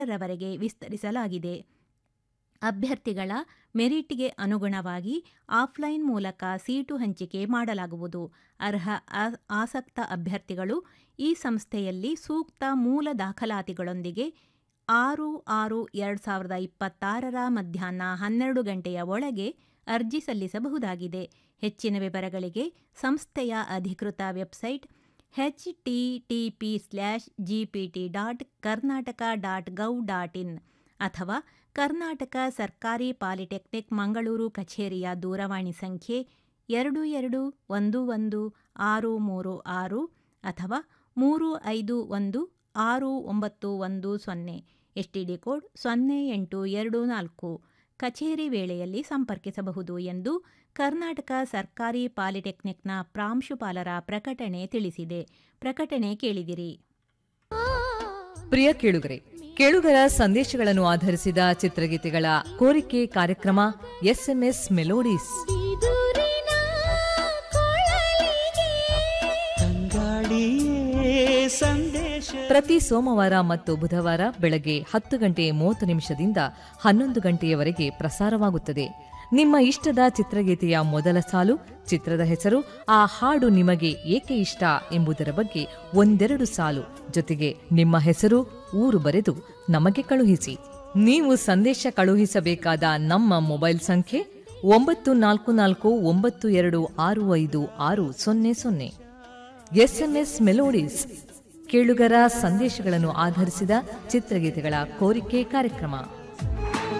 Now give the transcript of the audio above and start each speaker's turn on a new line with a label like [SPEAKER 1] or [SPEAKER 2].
[SPEAKER 1] ರವರೆಗೆ ವಿಸ್ತರಿಸಲಾಗಿದೆ ಅಭ್ಯರ್ಥಿಗಳ ಮೆರಿಟ್ಗೆ ಅನುಗುಣವಾಗಿ ಆಫ್ಲೈನ್ ಮೂಲಕ ಸೀಟು ಹಂಚಿಕೆ ಮಾಡಲಾಗುವುದು ಅರ್ಹ ಆ- ಆಸಕ್ತ ಅಭ್ಯರ್ಥಿಗಳು ಈ ಸಂಸ್ಥೆಯಲ್ಲಿ ಸೂಕ್ತ ಮೂಲ ದಾಖಲಾತಿಗಳೊಂದಿಗೆ ಆರು ಆರು ಎರಡು ಸಾವಿರದ ಇಪ್ಪತ್ತಾರರ ಮಧ್ಯಾಹ್ನ ಹನ್ನೆರಡು ಗಂಟೆಯ ಒಳಗೆ ಅರ್ಜಿ ಸಲ್ಲಿಸಬಹುದಾಗಿದೆ ಹೆಚ್ಚಿನ ವಿವರಗಳಿಗೆ ಸಂಸ್ಥೆಯ ಅಧಿಕೃತ website H T T P slash G P T dot Karnataka dot gov dot in ಅಥವಾ ಕರ್ನಾಟಕ ಸರ್ಕಾರಿ ಪಾಲಿಟೆಕ್ನಿಕ್ ಮಂಗಳೂರು ಕಚೇರಿಯ ದೂರವಾಣಿ ಸಂಖ್ಯೆ ಎರಡು ಎರಡು ಒಂದು ಒಂದು ಆರು ಮೂರು ಆರು ಅಥವಾ ಮೂರು ಐದು ಒಂದು ಆರು ಒಂಬತ್ತು ಒಂದು ಸೊನ್ನೆ ಎಸ್ಟಿಡಿ ಕೋಡ್ ಸೊನ್ನೆ ಎಂಟು ಎರಡು ನಾಲ್ಕು ಕಚೇರಿ ವೇಳೆಯಲ್ಲಿ ಸಂಪರ್ಕಿಸಬಹುದು ಎಂದು ಕರ್ನಾಟಕ ಸರ್ಕಾರಿ ಪಾಲಿಟೆಕ್ನಿಕ್ನ ಪ್ರಾಂಶುಪಾಲರ ಪ್ರಕಟಣೆ ತಿಳಿಸಿದೆ ಪ್ರಕಟಣೆ ಕೇಳಿದಿರಿ
[SPEAKER 2] ಪ್ರಿಯ ಕೇಳುಗರೆ ಕೇಳುಗರ ಸಂದೇಶಗಳನ್ನು ಆಧರಿಸಿದ ಚಿತ್ರಗೀತೆಗಳ ಕೋರಿಕೆ ಕಾರ್ಯಕ್ರಮ ಎಸ್ಎಂಎಸ್ ಮೆಲೋಡೀಸ್
[SPEAKER 3] ಬಿದುರಿನ ಕೊಳಲಿಗೆ
[SPEAKER 4] ತಂಗಾಳಿಯೇ ಸಂದೇಶ
[SPEAKER 2] ಪ್ರತಿ ಸೋಮವಾರ ಮತ್ತು ಬುಧವಾರ ಬೆಳಗ್ಗೆ ಹತ್ತು ಗಂಟೆ ಮೂವತ್ತು ನಿಮಿಷದಿಂದ ಹನ್ನೊಂದು ಗಂಟೆಯವರೆಗೆ ಪ್ರಸಾರವಾಗುತ್ತದೆ ನಿಮ್ಮ ಇಷ್ಟದ ಚಿತ್ರಗೀತೆಯ ಮೊದಲ ಸಾಲು ಚಿತ್ರದ ಹೆಸರು ಆ ಹಾಡು ನಿಮಗೆ ಏಕೆ ಇಷ್ಟ ಎಂಬುದರ ಬಗ್ಗೆ ಒಂದೆರಡು ಸಾಲು ಜೊತೆಗೆ ನಿಮ್ಮ ಹೆಸರು ಊರು ಬರೆದು ನಮಗೆ ಕಳುಹಿಸಿ ನೀವು ಸಂದೇಶ ಕಳುಹಿಸಬೇಕಾದ ನಮ್ಮ ಮೊಬೈಲ್ ಸಂಖ್ಯೆ ಒಂಬತ್ತು ನಾಲ್ಕು ನಾಲ್ಕು ಒಂಬತ್ತು ಎರಡು ಆರು ಐದು ಆರು ಸೊನ್ನೆ ಸೊನ್ನೆ ಎಸ್ಎಂಎಸ್ ಮೆಲೋಡೀಸ್ ಕೇಳುಗರ ಸಂದೇಶಗಳನ್ನು ಆಧರಿಸಿದ ಚಿತ್ರಗೀತೆಗಳ ಕೋರಿಕೆ ಕಾರ್ಯಕ್ರಮ